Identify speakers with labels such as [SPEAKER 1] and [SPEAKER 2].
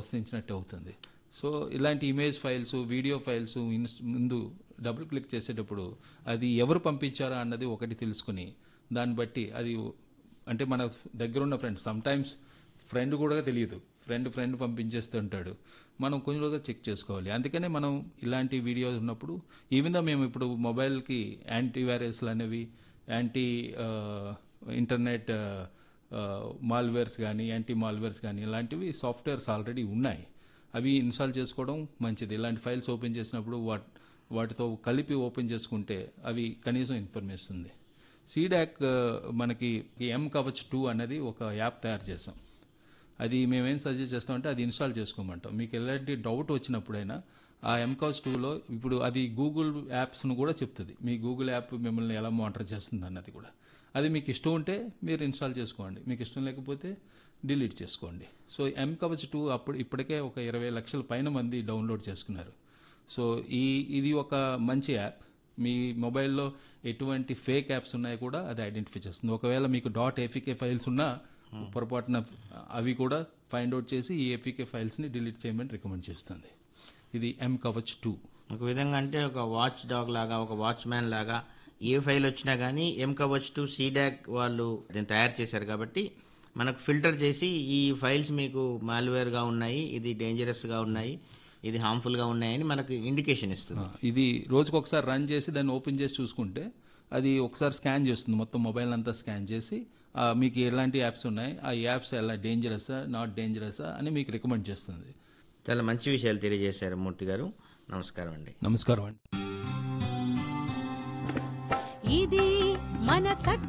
[SPEAKER 1] ప్రోత్సహించినట్టు అవుతుంది సో ఇలాంటి image files video files ఇన్స్- ముందు డబుల్ క్లిక్ చేసేటప్పుడు అది ఎవరు పంపించారా అన్నది ఒకటి తెలుసుకుని దాన్ని బట్టి అది అంటే మన దగ్గర ఉన్న ఫ్రెండ్ సమ్ టైమ్స్ ఫ్రెండ్ కూడా తెలియదు ఫ్రెండ్ ఫ్రెండ్ పంపించేస్తుంటాడు మనం కొంచెం రోజుగా చెక్ చేసుకోవాలి అందుకనే మనం ఇలాంటి వీడియోస్ ఉన్నప్పుడు ఈవెన్ దో మేము ఇప్పుడు మొబైల్కి యాంటీ వైరస్లు అనేవి యాంటీ ఇంటర్నెట్ మాల్వేర్స్ కానీ యాంటీ మాల్వేర్స్ కానీ ఇలాంటివి సాఫ్ట్వేర్స్ ఆల్రెడీ ఉన్నాయి అవి ఇన్స్టాల్ చేసుకోవడం మంచిది ఇలాంటి ఫైల్స్ ఓపెన్ చేసినప్పుడు వాట్ వాటితో కలిపి ఓపెన్ చేసుకుంటే అవి కనీసం ఇన్ఫర్మేషన్ ఉంది సీడాక్ మనకి ఎం కవచ్ టూ అనేది ఒక యాప్ తయారు చేసాం అది మేమేం సజెస్ట్ చేస్తామంటే అది ఇన్స్టాల్ చేసుకోమంటాం మీకు ఎలాంటి డౌట్ వచ్చినప్పుడైనా ఆ ఎంకాస్ టూలో ఇప్పుడు అది గూగుల్ యాప్స్ను కూడా చెప్తుంది మీ గూగుల్ యాప్ మిమ్మల్ని ఎలా మానిటర్ చేస్తుంది అన్నది కూడా అది మీకు ఇష్టం ఉంటే మీరు ఇన్స్టాల్ చేసుకోండి మీకు ఇష్టం లేకపోతే డిలీట్ చేసుకోండి సో ఎం కవచ్ టూ అప్పుడు ఇప్పటికే ఒక ఇరవై లక్షల పైన మంది డౌన్లోడ్ చేసుకున్నారు సో ఈ ఇది ఒక మంచి యాప్ మీ మొబైల్లో ఎటువంటి ఫేక్ యాప్స్ ఉన్నాయో కూడా అది ఐడెంటిఫై చేస్తుంది ఒకవేళ మీకు డాట్ ఏపీకే ఫైల్స్ ఉన్నా పొరపాటున అవి కూడా ఫైండ్ అవుట్ చేసి ఈ ఏపీకే ఫైల్స్ని డిలీట్ చేయమని రికమెండ్ చేస్తుంది ఇది ఎం కవచ్ టూ
[SPEAKER 2] ఒక విధంగా అంటే ఒక వాచ్ డాగ్ లాగా ఒక వాచ్ మ్యాన్ లాగా ఏ ఫైల్ వచ్చినా కానీ ఎం కవచ్ టు సీడాక్ వాళ్ళు దీన్ని తయారు చేశారు కాబట్టి మనకు ఫిల్టర్ చేసి ఈ ఫైల్స్ మీకు మాల్వేర్గా ఉన్నాయి ఇది డేంజరస్గా ఉన్నాయి ఇది హార్మ్ఫుల్గా ఉన్నాయని మనకు ఇండికేషన్ ఇస్తుంది
[SPEAKER 1] ఇది రోజుకు ఒకసారి రన్ చేసి దాన్ని ఓపెన్ చేసి చూసుకుంటే అది ఒకసారి స్కాన్ చేస్తుంది మొత్తం మొబైల్ అంతా స్కాన్ చేసి ఆ, మీకు ఎలాంటి యాప్స్ ఉన్నాయి ఆ యాప్స్ ఎలా డేంజరసా నాట్ డేంజరసా అని మీకు రికమెండ్ చేస్తుంది
[SPEAKER 2] చాలా మంచి విషయాలు తెలియజేశారు మూర్తి గారు నమస్కారం అండి
[SPEAKER 1] నమస్కారం అండి
[SPEAKER 3] ఇది మన చట్ట